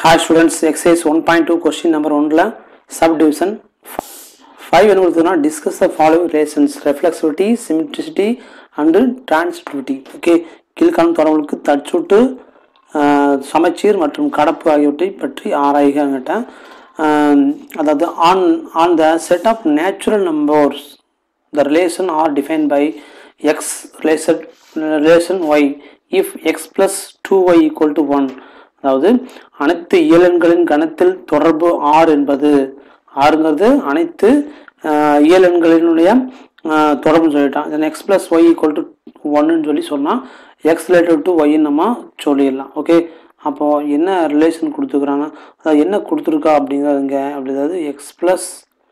Hi students, exercise 1.2 question number 1ல subdivision 5 என்ன கொடுத்ததுன்னா discuss the following relations reflexivity, symmetricity and transitivity okay கீழ்காணும் தொடர்புகளுக்கு தற்சுட்டு ஆஹ், சமச்சீர் மற்றும் கடப்பு ஆகியவற்றை பற்றி ஆராய்கிட்ட அதாவது on on the set of natural numbers the relation are defined by x relation relation y if x plus 2y equal to 1 அதாவது அனைத்து இயலெண்களின் கணத்தில் தொடர்பு r என்பது ஆறுங்கிறது அனைத்து ஆஹ், இயலெண்களினுடைய ஆஹ், தொடர்புன்னு சொல்லிட்டான் then x plus y equal to ஒன்னு சொல்லி சொன்னால் எக்ஸ் ரிலேட்டட் டு ஒய்ன்னு நம்ம சொல்லிடலாம் ஓகே அப்போ என்ன ரிலேஷன் கொடுத்துருக்குறாங்க அதாவது என்ன கொடுத்துருக்கா அப்படிங்கிறதுங்க அப்படி அதாவது x plus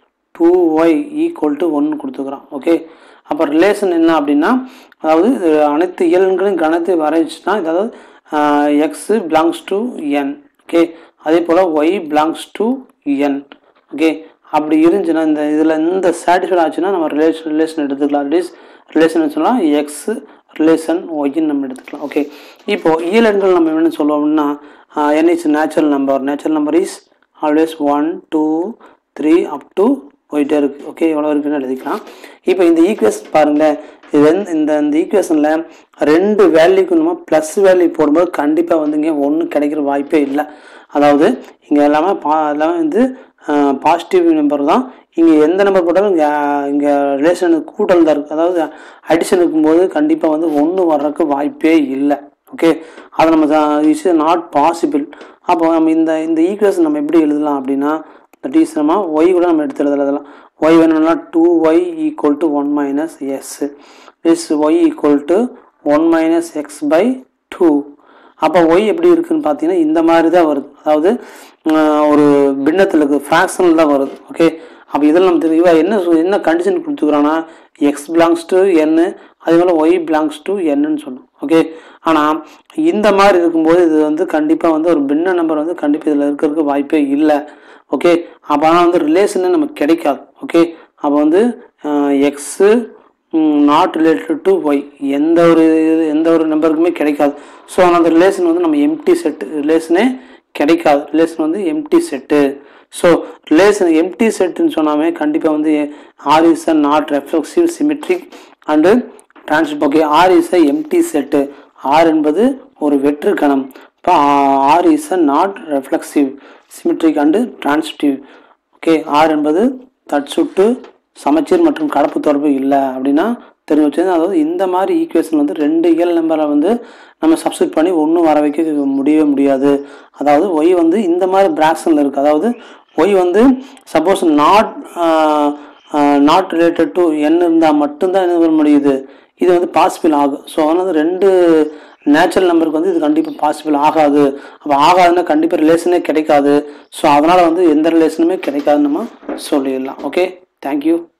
two y equal to ஒன்று கொடுத்துக்கிறான் ஓகே அப்போ ரிலேஷன் என்ன அப்படின்னா அதாவது இது அனைத்து இயல்களையும் கணத்தை வரைஞ்சுன்னா அதாவது x belongs to n okay அதே போல் y belongs to n okay அப்படி இருந்துச்சுன்னா இந்த இதில் இந்த சாட்டிஸ்ஃபைட் ஆச்சுன்னா நம்ம ரிலேஷன் ரிலேஷன் எடுத்துக்கலாம் ரிலேஸ் ரிலேஷன் சொன்னால் எக்ஸு ரிலேஷன் ஒய்ன்னு நம்ம எடுத்துக்கலாம் ஓகே இப்போ இயலெண்கள் நம்ம என்ன சொல்லுவோம்னா n is natural number natural number is always one two three up to போயிட்டே இருக்குது ஓகே எவ்வளோ இருக்குன்னு எழுதிக்கலாம் இப்போ இந்த ஈக்குவேஷன் பாருங்களேன் இது வந்து இந்த இந்த ஈக்குவேஷனில் ரெண்டு வேல்யூக்கு நம்ம ப்ளஸ் வேல்யூ போடும்போது கண்டிப்பாக வந்து இங்கே ஒன்றும் கிடைக்கிற வாய்ப்பே இல்லை அதாவது இங்கே எல்லாமே பா எல்லாமே வந்து பாசிட்டிவ் நம்பர் தான் இங்கே எந்த நம்பர் போட்டாலும் இங்கே இங்கே ரிலேஷனுக்கு கூட்டல் தான் இருக்குது அதாவது அடிஷன் இருக்கும்போது கண்டிப்பாக வந்து ஒன்று வர்றதுக்கு வாய்ப்பே இல்லை ஓகே அது நம்ம இஸ் நாட் பாசிபிள் அப்போ நம்ம இந்த இந்த ஈக்குவேஷன் நம்ம எப்படி எழுதலாம் அப்படின்னா தட் இஸ் நம்ம ஒய் கூட நம்ம எடுத்து எழுதலாம் ஒய் வேணும்னா two y equal to one minus s is y equal to one minus x by two அப்போ ஒய் எப்படி இருக்குன்னு பார்த்தீங்கன்னா இந்த மாதிரி தான் வருது அதாவது ஆஹ், ஒரு பின்னத்தில் இருக்குது ஃப்ராக்ஷனில் தான் வருது ஓகே அப்போ இதில் நம்ம தெரியும் இவன் என்ன சொ- என்ன கண்டிஷன் கொடுத்துக்கிறான்னா எக்ஸ் பிலாங்ஸ் டு என்னு அதே போல் ஒய் பிலாங்ஸ் டு என்னன்னு சொன்னோம் ஓகே ஆனால் இந்த மாதிரி இருக்கும்போது இது வந்து கண்டிப்பாக வந்து ஒரு பின்ன நம்பர் வந்து கண்டிப்பாக இதில் இருக்கிறதுக்கு வாய்ப்பே இல்லை ஓகே அப்போ ஆனால் வந்து ரிலேஷனே நமக்கு கிடைக்காது ஓகே அப்போ வந்து x not related to y எந்த ஒரு இது- எந்த ஒரு நம்பருக்குமே கிடைக்காது ஸோ அந்த ரிலேஷன் வந்து நம்ம எம்டி செட்டு ரிலேஷனே கிடைக்காது ரிலேஷன் வந்து empty set so relation empty செட்டுன்னு சொன்னாமே கண்டிப்பாக வந்து R is a not reflexive symmetric and transitive okay R is a empty set R என்பது ஒரு வெற்று கணம் இப்போ R is a not reflexive symmetric and transitive okay R என்பது தட்சுட்டு சமச்சீர் மற்றும் கலப்பு தொடர்பு இல்லை அப்படின்னா தெரிஞ்சு வச்சது அதாவது இந்த மாதிரி ஈக்குவேஷன் வந்து ரெண்டு இயல் நம்பரை வந்து நம்ம சப்ஸ்டிட் பண்ணி ஒன்றும் வர வைக்க முடியவே முடியாது அதாவது ஒய் வந்து இந்த மாதிரி பிராக்ஷனில் இருக்குது அதாவது ஒய் வந்து suppose not not related to n இருந்தால் மட்டும்தான் என்ன பண்ண முடியுது இது வந்து பாசிபிள் ஆகும் ஸோ அதனால் ரெண்டு நேச்சுரல் நம்பருக்கு வந்து இது கண்டிப்பாக பாசிபிள் ஆகாது அப்போ ஆகாதுன்னா கண்டிப்பாக ரிலேஷனே கிடைக்காது ஸோ அதனால் வந்து எந்த ரிலேஷனுமே கிடைக்காதுன்னு நம்ம சொல்லிடலாம் ஓகே தேங்க்யூ